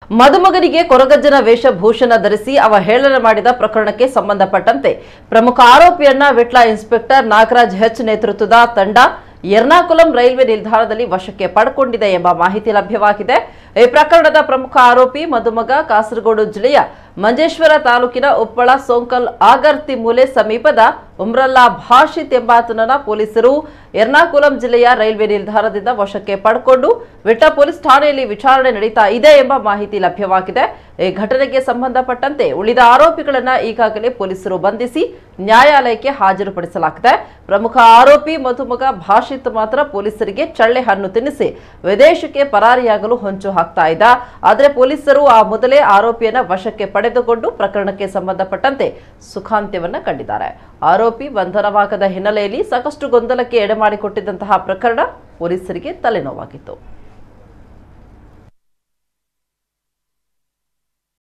ಮದುಮಗನಿಗೆ ಕೊರಗಜ್ಜನ ವೇಷಭೂಷಣ ಧರಿಸಿ ಅವಹೇಳನ ಮಾಡಿದ ಪ್ರಕರಣಕ್ಕೆ ಸಂಬಂಧಪಟ್ಟಂತೆ ಪ್ರಮುಖ ಆರೋಪಿಯನ್ನ ವಿಟ್ಲ ಇನ್ಸ್ಪೆಕ್ಟರ್ ನಾಗರಾಜ್ ಹೆಚ್ ನೇತೃತ್ವದ ತಂಡ ಎರ್ನಾಕುಲಂ ರೈಲ್ವೆ ನಿಲ್ದಾಣದಲ್ಲಿ ವಶಕ್ಕೆ ಪಡ್ಕೊಂಡಿದೆ ಎಂಬ ಮಾಹಿತಿ ಲಭ್ಯವಾಗಿದೆ ಈ ಪ್ರಕರಣದ ಪ್ರಮುಖ ಆರೋಪಿ ಮದುಮಗ ಕಾಸರಗೋಡು ಜಿಲ್ಲೆಯ ಮಂಜೇಶ್ವರ ತಾಲೂಕಿನ ಉಪ್ಪಳ ಸೋಂಕಲ್ ಆಗರ್ತಿ ಮೂಲೆ ಸಮೀಪದ ಉಮ್ರಲ್ಲಾ ಭಾಷಿತ್ ಎಂಬಾತನನ್ನ ಪೊಲೀಸರು ಎರ್ನಾಕುಲಂ ಜಿಲ್ಲೆಯ ರೈಲ್ವೆ ನಿಲ್ದಾಣದಿಂದ ವಶಕ್ಕೆ ಪಡ್ಕೊಂಡು ವಿಟ್ಟ ಪೊಲೀಸ್ ಠಾಣೆಯಲ್ಲಿ ವಿಚಾರಣೆ ನಡೀತಾ ಇದೆ ಎಂಬ ಮಾಹಿತಿ ಲಭ್ಯವಾಗಿದೆ ಈ ಘಟನೆಗೆ ಸಂಬಂಧಪಟ್ಟಂತೆ ಉಳಿದ ಆರೋಪಿಗಳನ್ನ ಈಗಾಗಲೇ ಪೊಲೀಸರು ಬಂಧಿಸಿ ನ್ಯಾಯಾಲಯಕ್ಕೆ ಹಾಜರುಪಡಿಸಲಾಗಿದೆ ಪ್ರಮುಖ ಆರೋಪಿ ಮಧುಮಗ ಭಾಷಿತ್ ಮಾತ್ರ ಪೊಲೀಸರಿಗೆ ಚಳ್ಳೆ ಹಣ್ಣು ತಿನ್ನಿಸಿ ವಿದೇಶಕ್ಕೆ ಪರಾರಿಯಾಗಲು ಹೊಂಚು ಹಾಕ್ತಾ ಇದ್ದ ಆದರೆ ಪೊಲೀಸರು ಆ ಮೊದಲೇ ಆರೋಪಿಯನ್ನ ವಶಕ್ಕೆ ಪಡೆದುಕೊಂಡು ಪ್ರಕರಣಕ್ಕೆ ಸಂಬಂಧಪಟ್ಟಂತೆ ಸುಖಾಂತ್ಯವನ್ನ ಕಂಡಿದ್ದಾರೆ ಆರೋಪಿ ಬಂಧನವಾಗದ ಹಿನ್ನೆಲೆಯಲ್ಲಿ ಸಾಕಷ್ಟು ಗೊಂದಲಕ್ಕೆ ಎಡೆಮಾಡಿಕೊಟ್ಟಿದ್ದಂತಹ ಪ್ರಕರಣ ಪೊಲೀಸರಿಗೆ ತಲೆನೋವಾಗಿತ್ತು